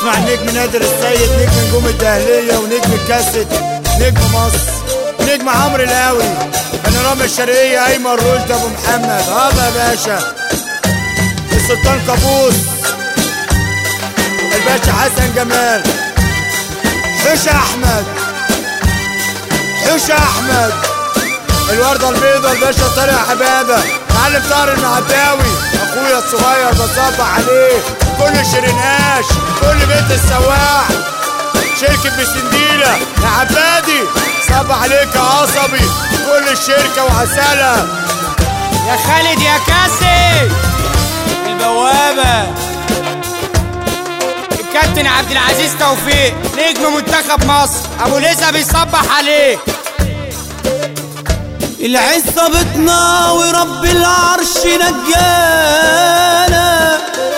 اسمع النجم نادر السيد نجم نجوم الدهلية ونجم الكاسيت نجم مصر نجم عمرو القاوي بانوراما الشرقية أيمن رشد أبو محمد هذا يا باشا السلطان كابوس الباشا حسن جمال حوشة أحمد حوشة أحمد الوردة البيضة الباشا طارق حبابة معلم طارق المعداوي أخويا الصغير بصبح عليه كل شرناش كل بيت السواح شركة بسنديلة يا عبادي صبح عليك يا عصبي كل الشركة وعسالة يا خالد يا كاسي البوابة الكابتن عبد العزيز توفيق نجم منتخب مصر ابو لسه بيصبح عليك العزة بتنا ورب العرش نجانا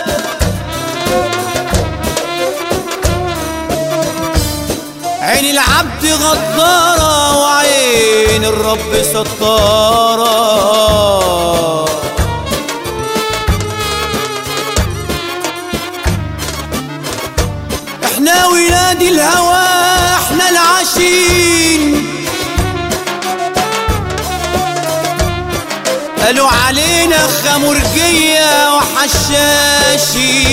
عين العبد غدارة وعين الرب ستارة احنا ولاد الهوى احنا العاشين قالوا علينا خمرجية وحشاشي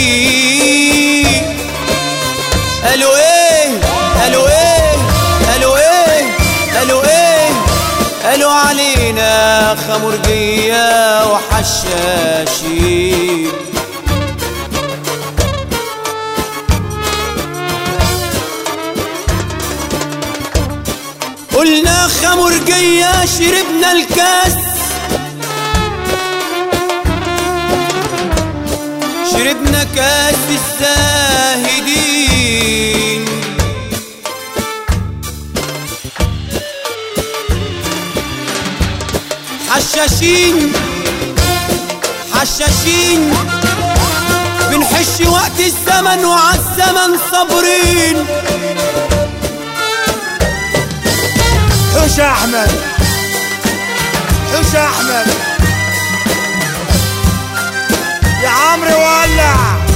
قالوا ايه قالوا ايه قالوا ايه قالوا ايه قالوا علينا خمرجية وحشاشي قلنا خمرجية شربنا الكاس شربنا كاس الزاهدين حشاشين حشاشين بنحش وقت الزمن وعالزمن صابرين حوشة أحمد حوشة أحمد يا عمرو ولع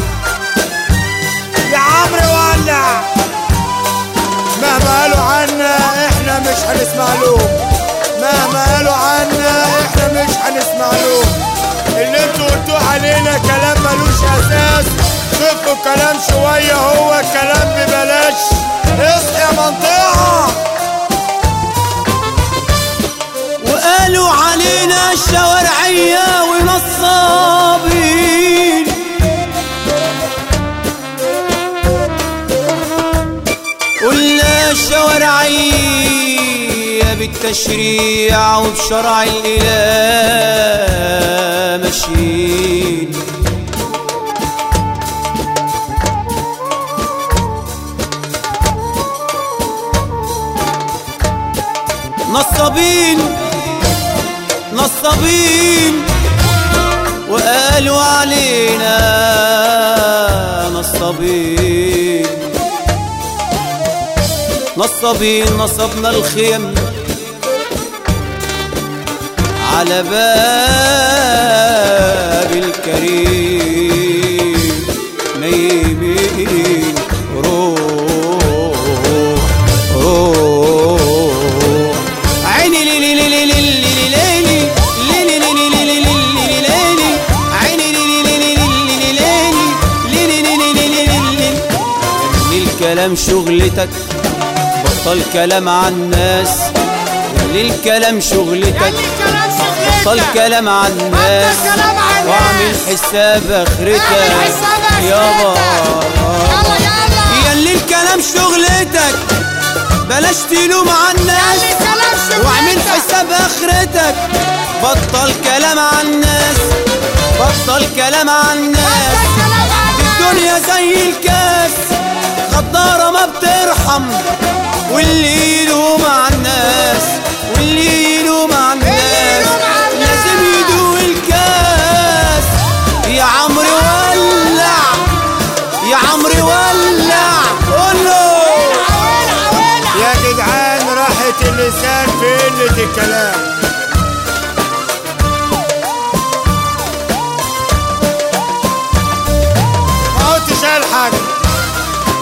يا عمرو ولع مهما قالوا عنا احنا مش هنسمع لهم مهما قالوا عنا احنا مش هنسمع لهم اللي انتوا قلتوه علينا كلام ملوش اساس شوفوا كلام شوية هو كلام ببلاش اصحى يا منطقة وقالوا علينا شوارعية ونصابين قلنا شوارعية بالتشريع وبشرع الإله ماشيين نصابين نصابين وقالوا علينا نصابين نصابين نصبنا الخيم على باب الكريم نايمين روح روح عيني لي لي لي لي لي لي لي لي لي لي لي لي لي لي لي لي لي عيني لي لي لي لي لي لي لي لي لي لي لي لي لي لي خلي الكلام شغلتك بطل كلام عن الناس خلي الكلام شغلتك بطل كلام عن الناس كلام عن الناس. واعمل حساب اخرتك يابا يا اللي الكلام شغلتك بلاش تلوم على الناس واعمل حساب اخرتك بطل كلام عن الناس بطل كلام عن الناس الدنيا زي الكاس غدارة ما بترحم واللي يلوم على الناس واللي يلوم على الناس لازم يدوق الكاس يا عمرو ولع يا عمرو ولع قوله يا جدعان راحة اللسان في قلة الكلام ما قلتش الحاج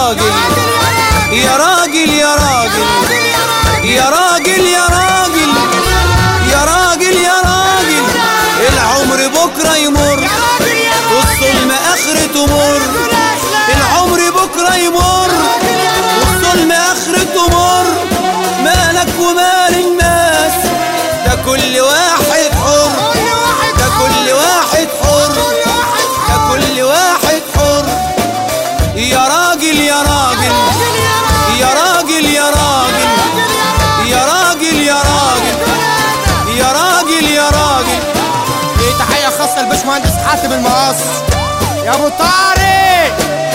راجل يا راجل يا راجل يا راجل يا راجل يا راجل يا راجل العمر بكرة يمر والظلم آخرته مر العمر بكرة يمر والظلم آخرته مر مالك ومال الناس ده كل واحد حر ده كل واحد حر ده كل واحد حر يا راجل يا راجل يا راجل يا راجل يا راجل يا راجل يا راجل يا راجل دي تحية خاصة للباشمهندس حاتم المقص يا ابو طارق